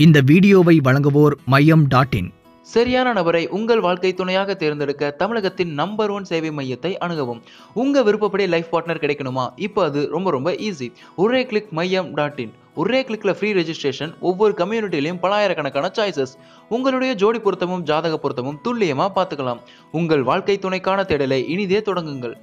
இந்த வீடியோவை வழங்குவோர் மையம் டாட் இன் சரியான நபரை உங்கள் வாழ்க்கை துணையாக தேர்ந்தெடுக்க தமிழகத்தின் நம்பர் ஒன் சேவை மையத்தை அணுகவும் உங்க விருப்பப்படி லைஃப் பார்ட்னர் கிடைக்கணுமா இப்போ அது ரொம்ப ரொம்ப ஈஸி ஒரே கிளிக் மையம் டாட் இன் ஒரே கிளிக்ல ஃப்ரீ ரெஜிஸ்ட்ரேஷன் ஒவ்வொரு கம்யூனிட்டிலையும் பலாயிரக்கணக்கான சாய்ஸஸ் உங்களுடைய ஜோடி பொருத்தமும் ஜாதக பொருத்தமும் துல்லியமா பார்த்துக்கலாம் உங்கள் வாழ்க்கை துணைக்கான தேடலை இனிதே தொடங்குங்கள்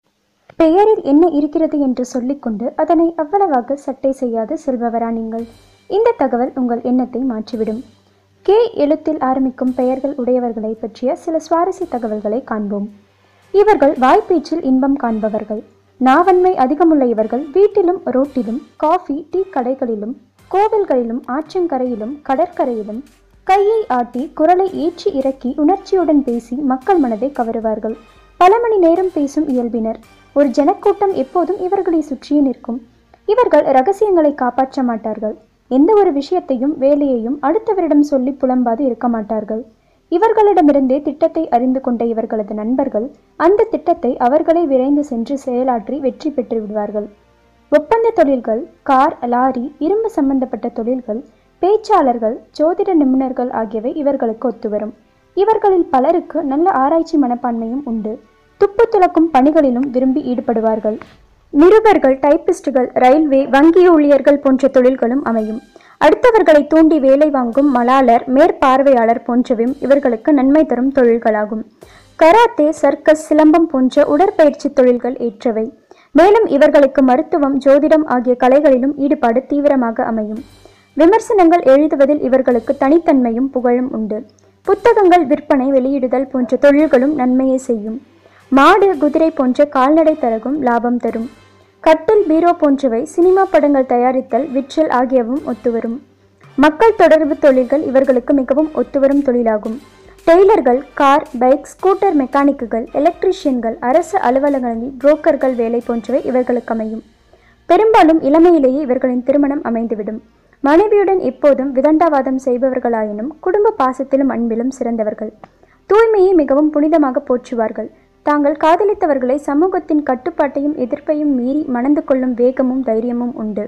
பெயரில் என்ன இருக்கிறது என்று சொல்லிக்கொண்டு அதனை அவ்வளவாக சட்டை செய்யாது செல்பவரா நீங்கள் இந்த தகவல் உங்கள் எண்ணத்தை மாற்றிவிடும் கே எழுத்தில் ஆரம்பிக்கும் பெயர்கள் உடையவர்களை பற்றிய சில சுவாரஸ்ய தகவல்களை காண்போம் இவர்கள் வாய்ப்பேச்சில் இன்பம் காண்பவர்கள் நாவன்மை அதிகமுள்ள இவர்கள் வீட்டிலும் ரோட்டிலும் காஃபி டீ கடைகளிலும் கோவில்களிலும் ஆற்றங்கரையிலும் கடற்கரையிலும் கையை ஆட்டி குரலை ஏற்றி இறக்கி உணர்ச்சியுடன் பேசி மக்கள் மனதை கவருவார்கள் பல மணி நேரம் பேசும் இயல்பினர் ஒரு ஜனக்கூட்டம் எப்போதும் இவர்களை சுற்றியே நிற்கும் இவர்கள் ரகசியங்களை காப்பாற்ற மாட்டார்கள் எந்த ஒரு விஷயத்தையும் வேலையையும் அடுத்தவரிடம் சொல்லி புலம்பாது இருக்க மாட்டார்கள் இவர்களிடமிருந்தே திட்டத்தை அறிந்து கொண்ட இவர்களது நண்பர்கள் அந்த திட்டத்தை அவர்களே விரைந்து சென்று செயலாற்றி வெற்றி பெற்று விடுவார்கள் ஒப்பந்த தொழில்கள் கார் லாரி இரும்பு சம்பந்தப்பட்ட தொழில்கள் பேச்சாளர்கள் ஜோதிட நிபுணர்கள் ஆகியவை இவர்களுக்கு ஒத்துவரும் இவர்களில் பலருக்கு நல்ல ஆராய்ச்சி மனப்பான்மையும் உண்டு துப்பு துலக்கும் பணிகளிலும் விரும்பி ஈடுபடுவார்கள் நிருபர்கள் டைப்பிஸ்டுகள் ரயில்வே வங்கி ஊழியர்கள் போன்ற தொழில்களும் அமையும் அடுத்தவர்களை தூண்டி வேலை வாங்கும் மலாளர் மேற்பார்வையாளர் போன்றவையும் இவர்களுக்கு நன்மை தரும் தொழில்களாகும் கராத்தே சர்க்கஸ் சிலம்பம் போன்ற உடற்பயிற்சி தொழில்கள் ஏற்றவை மேலும் இவர்களுக்கு மருத்துவம் ஜோதிடம் ஆகிய கலைகளிலும் ஈடுபாடு தீவிரமாக அமையும் விமர்சனங்கள் எழுதுவதில் இவர்களுக்கு தனித்தன்மையும் புகழும் உண்டு புத்தகங்கள் விற்பனை வெளியிடுதல் போன்ற தொழில்களும் நன்மையை செய்யும் மாடு குதிரை போன்ற கால்நடை தரகும் லாபம் தரும் கட்டில் பீரோ போன்றவை சினிமா படங்கள் தயாரித்தல் விற்றல் ஆகியவும் ஒத்துவரும் மக்கள் தொடர்பு தொழில்கள் இவர்களுக்கு மிகவும் ஒத்துவரும் தொழிலாகும் டெய்லர்கள் கார் பைக் ஸ்கூட்டர் மெக்கானிக்குகள் எலக்ட்ரீஷியன்கள் அரசு அலுவலகங்களில் புரோக்கர்கள் வேலை போன்றவை இவர்களுக்கு அமையும் பெரும்பாலும் இளமையிலேயே இவர்களின் திருமணம் அமைந்துவிடும் மனைவியுடன் எப்போதும் விதண்டாவாதம் செய்பவர்களாயினும் குடும்ப பாசத்திலும் அன்பிலும் சிறந்தவர்கள் தூய்மையை மிகவும் புனிதமாக போற்றுவார்கள் தாங்கள் காதலித்தவர்களை சமூகத்தின் கட்டுப்பாட்டையும் எதிர்ப்பையும் மீறி மணந்து கொள்ளும் வேகமும் தைரியமும் உண்டு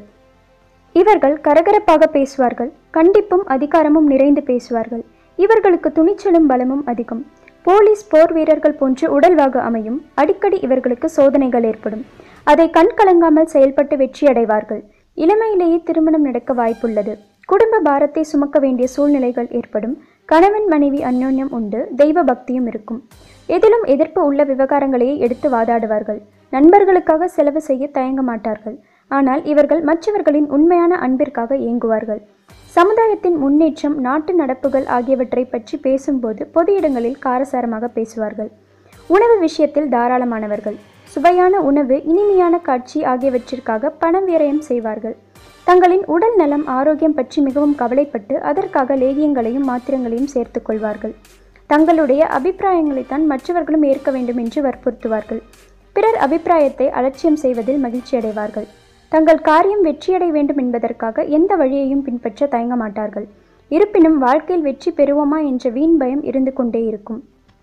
இவர்கள் கரகரப்பாக பேசுவார்கள் கண்டிப்பும் அதிகாரமும் நிறைந்து பேசுவார்கள் இவர்களுக்கு துணிச்சலும் பலமும் அதிகம் போலீஸ் போர் வீரர்கள் போன்று உடல்வாக அமையும் அடிக்கடி இவர்களுக்கு சோதனைகள் ஏற்படும் அதை கண் கலங்காமல் செயல்பட்டு வெற்றியடைவார்கள் இளமையிலேயே திருமணம் நடக்க வாய்ப்புள்ளது குடும்ப பாரத்தை சுமக்க வேண்டிய சூழ்நிலைகள் ஏற்படும் கணவன் மனைவி அந்யோன்யம் உண்டு தெய்வ பக்தியும் இருக்கும் எதிலும் எதிர்ப்பு உள்ள விவகாரங்களையே எடுத்து வாதாடுவார்கள் நண்பர்களுக்காக செலவு செய்ய தயங்க மாட்டார்கள் ஆனால் இவர்கள் மற்றவர்களின் உண்மையான அன்பிற்காக இயங்குவார்கள் சமுதாயத்தின் முன்னேற்றம் நாட்டு நடப்புகள் ஆகியவற்றை பற்றி பேசும்போது பொது இடங்களில் காரசாரமாக பேசுவார்கள் உணவு விஷயத்தில் தாராளமானவர்கள் சுவையான உணவு இனிமையான காட்சி ஆகியவற்றிற்காக பணம் விரயம் செய்வார்கள் தங்களின் உடல் நலம் ஆரோக்கியம் பற்றி மிகவும் கவலைப்பட்டு அதற்காக லேகியங்களையும் மாத்திரங்களையும் சேர்த்துக் கொள்வார்கள் தங்களுடைய அபிப்பிராயங்களைத்தான் மற்றவர்களும் ஏற்க வேண்டும் என்று வற்புறுத்துவார்கள் பிறர் அபிப்பிராயத்தை அலட்சியம் செய்வதில் மகிழ்ச்சி அடைவார்கள் தங்கள் காரியம் வெற்றியடை வேண்டும் என்பதற்காக எந்த வழியையும் பின்பற்ற தயங்க மாட்டார்கள் இருப்பினும் வாழ்க்கையில் வெற்றி பெறுவோமா என்ற வீண் பயம் இருந்து கொண்டே இருக்கும்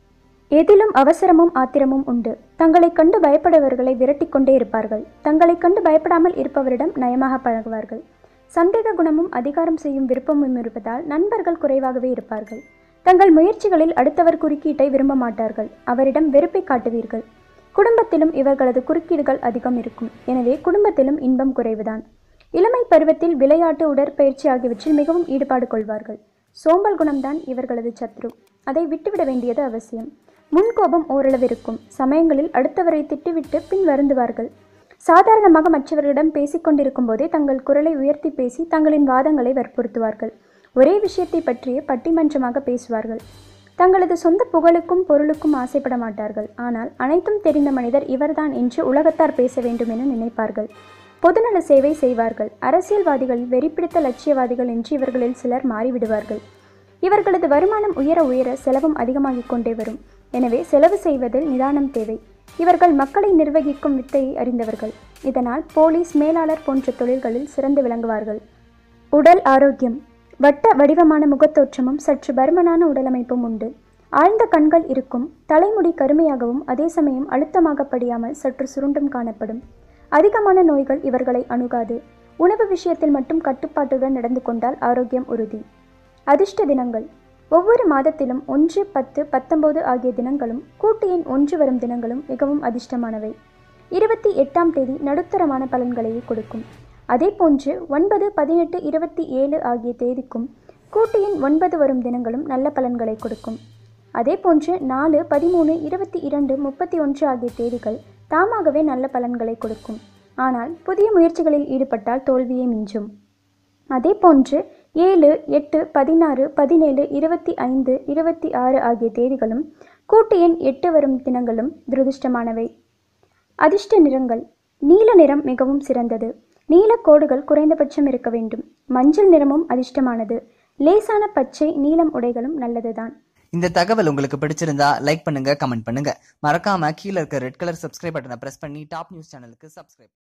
எதிலும் அவசரமும் ஆத்திரமும் உண்டு தங்களை கண்டு பயப்படுபவர்களை விரட்டி கொண்டே இருப்பார்கள் தங்களை கண்டு பயப்படாமல் இருப்பவரிடம் நயமாக பழகுவார்கள் சந்தேக குணமும் அதிகாரம் செய்யும் விருப்பமும் இருப்பதால் நண்பர்கள் குறைவாகவே இருப்பார்கள் தங்கள் முயற்சிகளில் அடுத்தவர் குறுக்கீட்டை விரும்ப மாட்டார்கள் அவரிடம் வெறுப்பை காட்டுவீர்கள் குடும்பத்திலும் இவர்களது குறுக்கீடுகள் அதிகம் இருக்கும் எனவே குடும்பத்திலும் இன்பம் குறைவுதான் இளமை பருவத்தில் விளையாட்டு உடற்பயிற்சி ஆகியவற்றில் மிகவும் ஈடுபாடு கொள்வார்கள் சோம்பல் குணம்தான் இவர்களது சத்ரு அதை விட்டுவிட வேண்டியது அவசியம் முன்கோபம் ஓரளவு இருக்கும் சமயங்களில் அடுத்தவரை திட்டுவிட்டு பின் வருந்துவார்கள் சாதாரணமாக மற்றவர்களிடம் பேசிக்கொண்டிருக்கும் போதே தங்கள் குரலை உயர்த்தி பேசி தங்களின் வாதங்களை வற்புறுத்துவார்கள் ஒரே விஷயத்தை பற்றியே பட்டிமன்றமாக பேசுவார்கள் தங்களது சொந்த புகழுக்கும் பொருளுக்கும் ஆசைப்பட மாட்டார்கள் ஆனால் அனைத்தும் தெரிந்த மனிதர் இவர்தான் என்று உலகத்தார் பேச வேண்டும் என நினைப்பார்கள் பொதுநல சேவை செய்வார்கள் அரசியல்வாதிகள் வெறிப்பிடித்த லட்சியவாதிகள் என்று இவர்களில் சிலர் மாறிவிடுவார்கள் இவர்களது வருமானம் உயர உயர செலவும் அதிகமாகிக் கொண்டே வரும் எனவே செலவு செய்வதில் நிதானம் தேவை இவர்கள் மக்களை நிர்வகிக்கும் வித்தையை அறிந்தவர்கள் இதனால் போலீஸ் மேலாளர் போன்ற தொழில்களில் சிறந்து விளங்குவார்கள் உடல் ஆரோக்கியம் வட்ட வடிவமான முகத்தோற்றமும் சற்று பருமனான உடலமைப்பும் உண்டு ஆழ்ந்த கண்கள் இருக்கும் தலைமுடி கருமையாகவும் அதே சமயம் அழுத்தமாக படியாமல் சற்று சுருண்டும் காணப்படும் அதிகமான நோய்கள் இவர்களை அணுகாது உணவு விஷயத்தில் மட்டும் கட்டுப்பாட்டுடன் நடந்து கொண்டால் ஆரோக்கியம் உறுதி அதிர்ஷ்ட தினங்கள் ஒவ்வொரு மாதத்திலும் ஒன்று பத்து பத்தொன்பது ஆகிய தினங்களும் கூட்டு எண் ஒன்று வரும் தினங்களும் மிகவும் அதிர்ஷ்டமானவை இருபத்தி எட்டாம் தேதி நடுத்தரமான பலன்களையே கொடுக்கும் அதே போன்று ஒன்பது பதினெட்டு இருபத்தி ஏழு ஆகிய தேதிக்கும் கூட்டு எண் ஒன்பது வரும் தினங்களும் நல்ல பலன்களை கொடுக்கும் அதே போன்று நாலு பதிமூணு இருபத்தி இரண்டு முப்பத்தி ஒன்று ஆகிய தேதிகள் தாமாகவே நல்ல பலன்களை கொடுக்கும் ஆனால் புதிய முயற்சிகளில் ஈடுபட்டால் தோல்வியை மிஞ்சும் அதே போன்று ஏழு எட்டு பதினாறு பதினேழு இருபத்தி ஐந்து இருபத்தி ஆறு ஆகிய தேதிகளும் கூட்டு எண் எட்டு வரும் தினங்களும் துரதிர்ஷ்டமானவை அதிர்ஷ்ட நிறங்கள் நீல நிறம் மிகவும் சிறந்தது நீல கோடுகள் குறைந்தபட்சம் இருக்க வேண்டும் மஞ்சள் நிறமும் அதிர்ஷ்டமானது லேசான பச்சை நீலம் உடைகளும் நல்லதுதான் இந்த தகவல் உங்களுக்கு பிடிச்சிருந்தா லைக் பண்ணுங்க கமெண்ட் பண்ணுங்க மறக்காம கீழே இருக்க ரெட் கலர் சப்ஸ்கிரைப் பட்டனை பிரஸ் பண்ணி டாப் நியூஸ் சேனலுக்கு சப்ஸ்கிரைப்